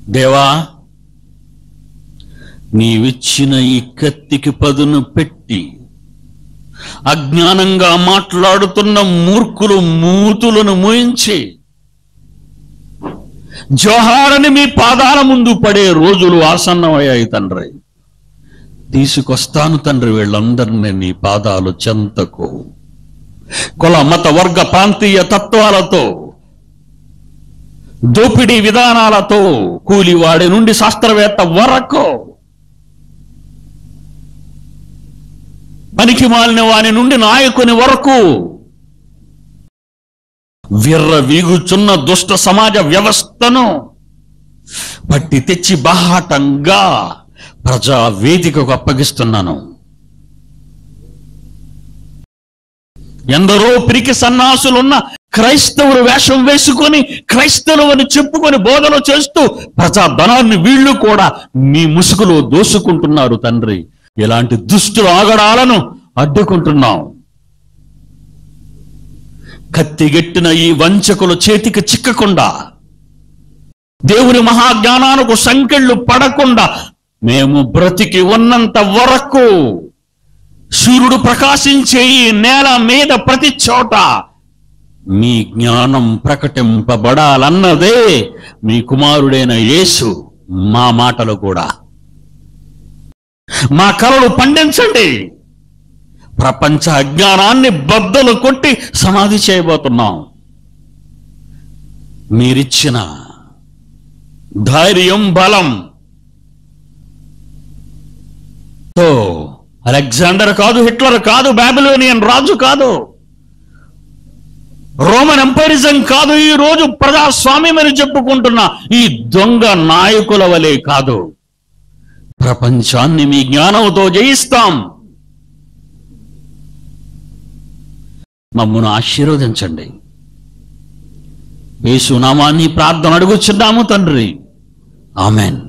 దేవా నీవిచ్చిన ఈ కత్తికి పదును పెట్టి అజ్ఞానంగా మాట్లాడుతున్న మూర్ఖులు మూతులను మూయించి జోహారని మీ పాదాల ముందు పడే రోజులు ఆసన్నమయ్యాయి తండ్రి తీసుకొస్తాను తండ్రి వీళ్ళందరినీ నీ పాదాలు చెంతకు కుల మత వర్గ ప్రాంతీయ తత్వాలతో దోపిడీ విధానాలతో కూలివాడి నుండి శాస్త్రవేత్త వరకు పనికి మాలిన వాని నుండి నాయకుని వరకు విర్ర వీగుచున్న దుష్ట సమాజ వ్యవస్థను పట్టి తెచ్చి బాహాటంగా ప్రజా వేదికకు అప్పగిస్తున్నాను ఎందరో పిరికి సన్నాసులున్న క్రైస్తవులు వేషం వేసుకొని క్రైస్తవులు అని చెప్పుకొని బోధన చేస్తూ ప్రజా ధనాన్ని వీళ్ళు కూడా మీ ముసుగులో దోసుకుంటున్నారు తండ్రి ఇలాంటి దుష్టుల ఆగడాలను అడ్డుకుంటున్నాం కత్తిగెట్టిన ఈ వంచకుల చేతికి చిక్కకుండా దేవుని మహాజ్ఞానానికి సంకెళ్ళు పడకుండా మేము బ్రతికి ఉన్నంత వరకు సూర్యుడు ప్రకాశించే ఈ నేల మీద ప్రతి చోట మీ జ్ఞానం ప్రకటింపబడాలన్నదే మీ కుమారుడైన యేసు మా మాటలు కూడా మా కలలు పండించండి ప్రపంచ అజ్ఞానాన్ని బద్దలు కొట్టి సమాధి చేయబోతున్నాం మీరిచ్చిన ధైర్యం బలం తో అలెగ్జాండర్ కాదు హిట్లర్ కాదు బాబిలోనియన్ రాజు కాదు రోమన్ ఎంపైరిజం కాదు ఈ రోజు ప్రజాస్వామ్యమని చెప్పుకుంటున్న ఈ దొంగ నాయకుల వలె కాదు ప్రపంచాన్ని మీ జ్ఞానంతో జయిస్తాం మమ్మను ఆశీర్వదించండి యేసునామాన్ని ప్రార్థన అడుగుచున్నాము తండ్రి ఆమెన్